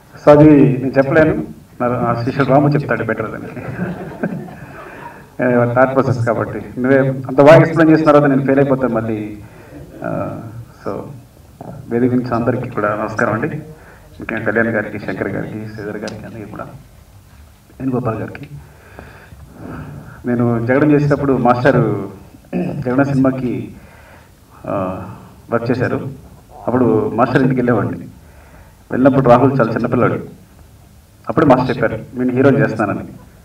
So అది నేను చెప్పలేను నా నా శిష్యుడు రాము చెప్తాడు బెటర్ దానికి థాట్ ప్రాసెస్ కాబట్టి నువ్వే అంత బాగా ఎక్స్ప్లెయిన్ చేసిన తర్వాత నేను ఫెయిల్ అయిపోతాను మళ్ళీ సో వేదిక నుంచి అందరికీ కూడా నమస్కారం అండి ముఖ్యంగా కళ్యాణ్ గారికి శంకర్ గారికి శ్రీధర్ గారికి అందరికీ కూడా వేణుగోపాల్ గారికి నేను జగడం చేసేటప్పుడు మాస్టర్ జగడ సినిమాకి ఆ, వర్క్ చేశారు అప్పుడు మాస్టర్ ఇంటికి వెళ్ళేవాడిని వెళ్ళినప్పుడు రాహుల్ చాలా చిన్నపిల్లాడు అప్పుడు మాస్టర్ చెప్పారు నేను హీరోని చేస్తానని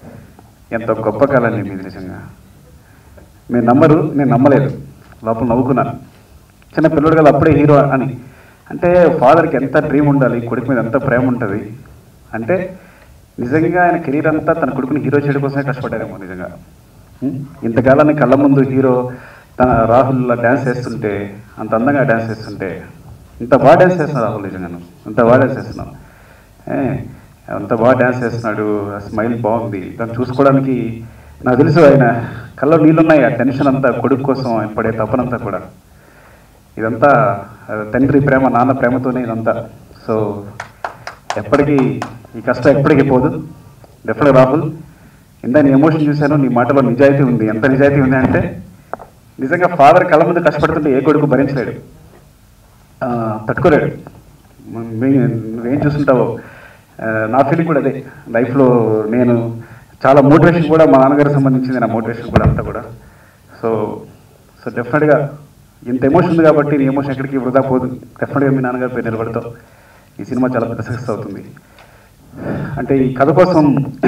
ఎంత గొప్ప కాలండి మీది నిజంగా మీరు నమ్మరు నేను నమ్మలేదు లోపల నవ్వుకున్నాను చిన్న పిల్లడు కదా అప్పుడే హీరో అని అంటే ఫాదర్కి ఎంత డ్రీమ్ ఉండాలి కొడుకు మీద ఎంత ప్రేమ ఉంటుంది అంటే నిజంగా ఆయన కెరీర్ అంతా తన కొడుకుని హీరో చేయడం కోసమే కష్టపడ్డారేమో నిజంగా ఉం? ఇంతకాలాన్ని కళ్ళ ముందు హీరో తన రాహుల్ డ్యాన్స్ చేస్తుంటే అంత అందంగా డ్యాన్స్ చేస్తుంటే ఇంత బాగా డ్యాన్స్ చేస్తున్నాడు రాహుల్ నిజంగాను అంత బాగా డ్యాన్స్ చేస్తున్నాడు ఏ, అంత బాగా డ్యాన్స్ చేస్తున్నాడు ఆ స్మైల్ బాగుంది దాన్ని చూసుకోవడానికి నాకు తెలుసు ఆయన కళ్ళలో నీళ్ళున్నాయి ఆ టెన్షన్ అంతా కొడుకు కోసం ఆయన పడే తపనంతా కూడా ఇదంతా ఆ, తండ్రి ప్రేమ నాన్న ప్రేమతోనే ఇదంతా సో ఎప్పటికీ ఈ కష్టం ఎప్పటికీ పోదు డెఫినెట్ రాహుల్ ఇందా నీ ఎమోషన్ చూశాను నీ మాటలో నిజాయితీ ఉంది ఎంత నిజాయితీ ఉంది అంటే నిజంగా ఫాదర్ కళ్ళ ముందు కష్టపడుతుంటే ఏ కొడుకు భరించలేడు ఆ, తట్టుకోలేడు మ- మీ- నువ్వేం చూస్తుంటావో ఆ, నా ఫీలింగ్ కూడా అదే లైఫ్లో నేను చాలా మోటివేషన్ కూడా మా నాన్నగారికి సంబంధించింది నా మోటివేషన్ కూడా అంతా కూడా సో సో డెఫినెట్గా ఇంత ఎమోషన్ ఉంది కాబట్టి నీ ఎమోషన్ ఎక్కడికి వృధా పోదు డెఫినెట్గా మీ నాన్నగారి పేరు నిలబడతావు ఈ సినిమా చాలా పెద్ద సక్సెస్ అవుతుంది అంటే ఈ కథ కోసం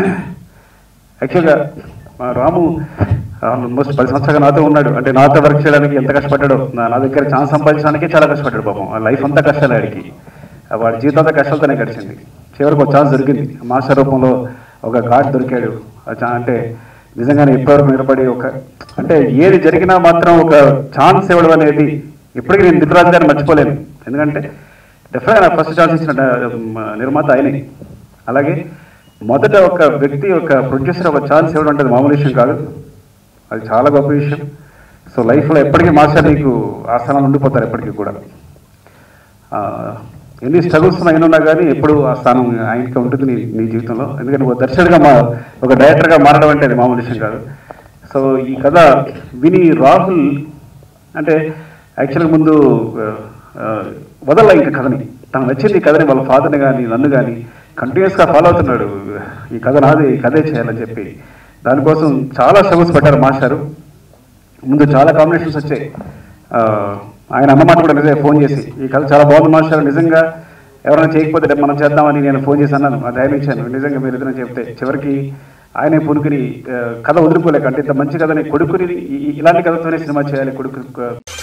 యాక్చువల్గా మా రాము ఆల్మోస్ట్ పది సంవత్సరాలుగా నాతో ఉన్నాడు అంటే నాతో వర్క్ చేయడానికి ఎంత కష్టపడ్డాడో నా నా దగ్గర ఛాన్స్ సంపాదించడానికి చాలా కష్టపడ్డాడు పాపం ఆ లైఫ్ అంతా కష్టాలు ఆడికి ఆ వాడి జీవితం అంతా కష్టాలతోనే గడిచింది చివరికి ఒక ఛాన్స్ దొరికింది మాస్టర్ రూపంలో ఒక కార్డ్ దొరికాడు ఆ చా- అంటే నిజంగానే ఇప్పటివరకు నిలబడి ఒక అంటే ఏది జరిగినా మాత్రం ఒక ఛాన్స్ ఇవ్వడం అనేది ఇప్పటికీ నేను దిల్రాజు గారిని మర్చిపోలేను ఎందుకంటే డెఫినెట్గా నాకు ఫస్ట్ ఛాన్స్ ఇచ్చిన డ- మ- నిర్మాత ఆయనే అలాగే మొదట ఒక వ్యక్తి ఒక ప్రొడ్యూసర్ ఒక ఛాన్స్ ఇవ్వడం అంటే అది మామూలు విషయం కాదు అది చాలా గొప్ప విషయం సో లైఫ్లో ఎప్పటికీ మాస్టర్ నీకు ఆ స్థానంలో ఉండిపోతారు ఎప్పటికీ కూడా ఆ, ఎన్ని స్ట్రగుల్స్ అయినా కానీ ఎప్పుడు ఆ స్థానం ఆయనకి ఉంటుంది నీ నీ జీవితంలో ఎందుకంటే ఒక దర్శకుడిగా మా ఒక డైరెక్టర్గా మారడం అంటే అది మామూలు విషయం కాదు సో ఈ కథ విని రాహుల్ అంటే యాక్చువల్గా ముందు ఆ, ఆ, వదల ఇంకా కథని తనకు నచ్చింది ఈ కథని వాళ్ళ ఫాదర్ని కానీ నన్ను కానీ కంటిన్యూస్గా ఫాలో అవుతున్నాడు ఈ కథ నాది ఈ కథే చేయాలని చెప్పి దానికోసం చాలా స్ట్రగుల్స్ పడ్డారు మాస్టారు ముందు చాలా కాంబినేషన్స్ వచ్చాయి ఆ, ఆయన అన్నమాట కూడా నిజమే ఫోన్ చేసి ఈ కథ చాలా బాగుంది మాస్టర్ నిజంగా ఎవరైనా చేయకపోతే రేపు మనం చేద్దామని నేను ఫోన్ చేసి అన్నాను ఆ ధైర్యం ఇచ్చాను నిజంగా మీరు ఏదైనా చెప్తే చివరికి ఆయనే పునుకుని ఆ, కథ వదులుకోలేక అంటే ఇంత మంచి కథని కొడుకుని ఈ- ఈ- ఇలాంటి కథతోనే సినిమా చేయాలి కొడుకు